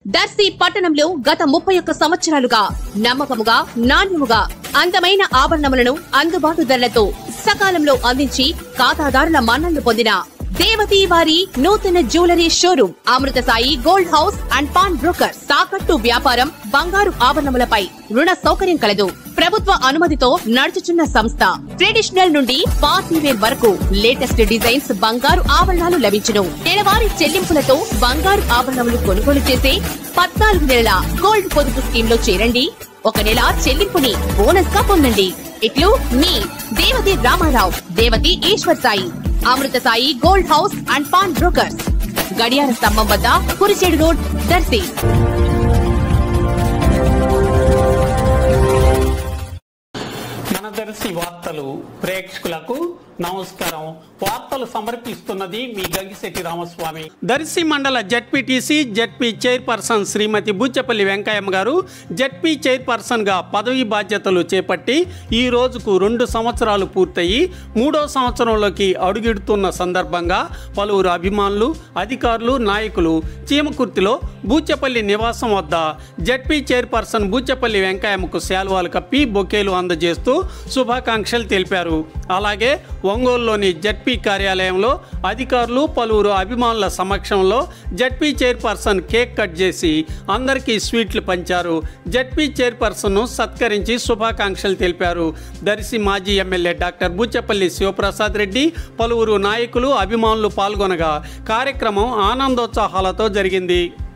దర్శి పట్టణంలో గత ముప్పై ఒక్క సంవత్సరాలుగా నమ్మకముగా నాణ్యముగా అందమైన ఆభరణములను అందుబాటు ధరలతో సకాలంలో అందించి ఖాతాదారుల మన్ననలు పొందిన దేవతి వారి నూతన jewellery showroom Amrutha Sai gold house and pawn broker తాకట్టు వ్యాపారం బంగారు ఆభరణములపై రుణ సౌకర్యం కలదు ప్రభుత్వ అనుమతితో నడుచుచున్న సంస్థ ట్రెడిషనల్ నుండి పార్టీ వేర్ వరకు లేటెస్ట్ డిజైన్స్ బంగారు ఆభరణాలు లభించును నెలవారీ చెల్లింపులతో బంగారు ఆభరణములు కొనుగోలు చేసే పద్నాలుగు నెలల గోల్డ్ పొదుపు స్కీమ్ లో చేరండి ఒక నెల చెల్లింపుని బోనస్ గా పొందండి ఇట్లు మీ Devathi Ramarao Devathi Eshwar Sai Amrutha Sai gold house and pawn brokers గడియార స్తంభం వద్ద కురిచేడు రోడ్ దర్శి మన దర్శి వార్తలు ప్రేక్షకులకు నమస్కారం వార్తలు సమర్పిస్తున్నది మీ గంగిశెట్టి రామస్వామి దర్శి మండల ZPTC ZP chairperson Srimathi Buchapalli Venkayyamma garu ZP chairperson గా పదవి బాధ్యతలు చేపట్టి ఈ రోజుకు రెండు సంవత్సరాలు పూర్తయి మూడో సంవత్సరంలోకి అడుగిడుతున్న సందర్భంగా పలువురు అభిమానులు అధికారులు నాయకులు చీమకుర్తిలో బూచపల్లి నివాసం వద్ద జడ్పీ చైర్పర్సన్ బూచపల్లి వెంకయ్యమ్మకు శాలువాలు కప్పి బొకేలు అందజేస్తూ శుభాకాంక్షలు తెలిపారు అలాగే ఒంగోలులోని జడ్పీ కార్యాలయంలో అధికారులు పలువురు అభిమానుల సమక్షంలో జడ్పీ చైర్పర్సన్ కేక్ కట్ చేసి అందరికీ స్వీట్లు పంచారు జడ్పీ చైర్పర్సన్ను సత్కరించి శుభాకాంక్షలు తెలిపారు దర్శి మాజీ ఎమ్మెల్యే డాక్టర్ బూచపల్లి శివప్రసాద్ రెడ్డి పలువురు నాయకులు అభిమానులు పాల్గొనగా కార్యక్రమం ఆనందోత్సాహాలతో జరిగింది